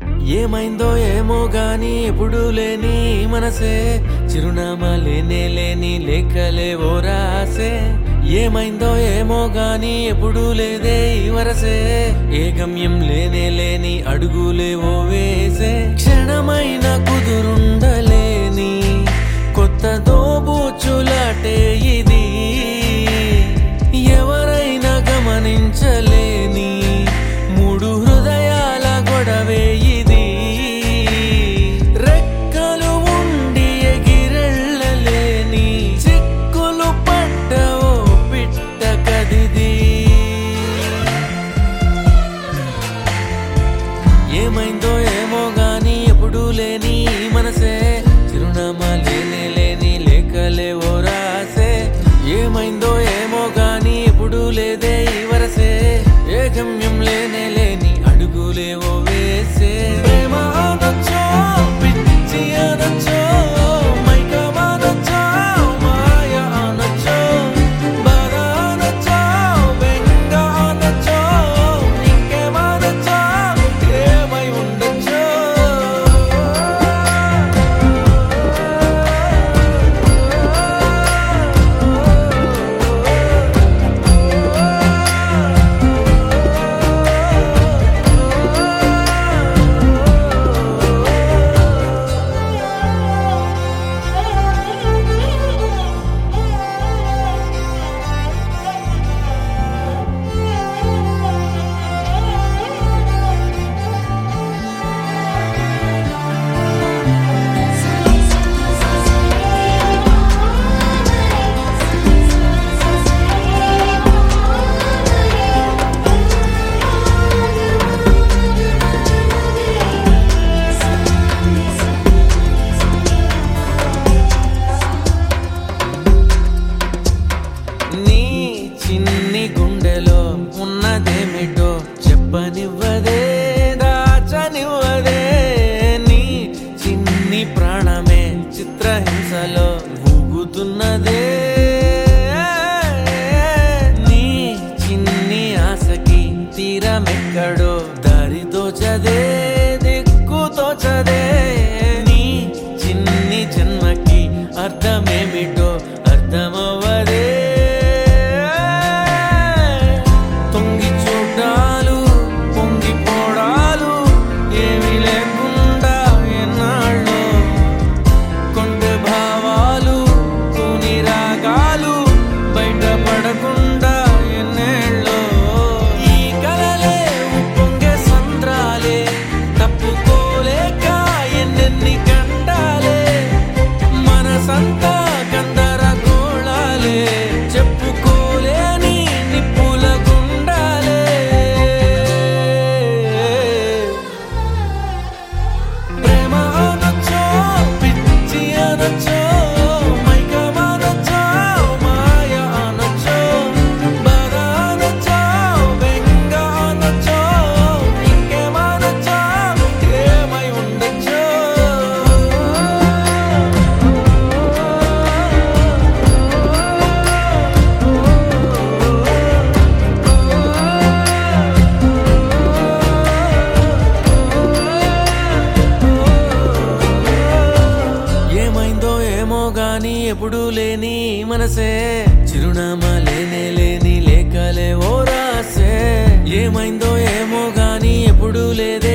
ఏమైందో ఏమో గాని ఎప్పుడు లేని మనసే చిరునామా లేనే లేని లేఖలే ఓ రాసే ఏమైందో ఏమో గాని ఎప్పుడు లేదే ఈ వరసే ఏ గమ్యం లేనే లేని అడుగులే ఓ వేసే క్షణమైన కుదురుండలేని కొత్త దోబూచులాటే ఇది ఎవరైనా గమనించలేని మూడు హృదయాల గొడవే ఇది రెక్కలు ఉండి ఎగిరెళ్ళలేని చిక్కులు పడ్డ ఓ పిట్ట కదిది ఏమైందో ఏమో గాని ఎప్పుడు లేని ఈ మనసే చిరునామా లేనే లేని లేఖలే ఓ రాసే ఏమైందో ఏమో గాని ఎప్పుడు లేదే ఈ వరసే ఏ గమ్యం లేనే లేని అడుగులే ఓ వేసే ప్రేమ అనొచ్చో, పిచ్చి అనొచ్చో, మైకం అనొచ్చో, మాయ అనొచ్చో, బాధ అనొచ్చో, బెంగ అనొచ్చో, ఇంకేమనొచ్చో, ఏమై ఉండొచ్చో నీ చిన్ని గుండెలో ఉన్నదేమిటో చెప్పనివ్వదే దాచనివ్వదే నీ చిన్ని ప్రాణమే చిత్రహింసలో ఊగుతున్నదే నీ చిన్ని ఆశకి తీరమెక్కడో దారి తోచదే దిక్కు తోచదే నీ చిన్ని జన్మకి అర్థమేమిటో అర్థమవ్వదే తొంగి చూడాలు పొంగి పోడాలు ఏమి లేకుండా ఎన్నాళ్ళు కొండె భావాలు తూని రాగాలు బయటపడకుండా ఎన్నేళ్ళు ఈ కలలే ఉప్పొంగే సంద్రాలే తప్పుకోలేక ఎన్నెన్ని గండాలే మనసంతా గందరగోళాలే చెప్పుకోలేని నిప్పుల గుండాలే ప్రేమ అనొచ్చో పిచ్చి అనొచ్చో మైకం అనొచ్చో మాయ అనొచ్చో బాధ అనొచ్చో బెంగ అనొచ్చో ఇంకేమనొచ్చో ఏమై ఉండొచ్చో ఏమైందో ఏమో గాని ఎప్పుడు లేని ఈ మనసే చిరునామా లేనే లేని లేఖలే ఓ రాసే ఏమైందో ఏమో గాని ఎప్పుడు లేదే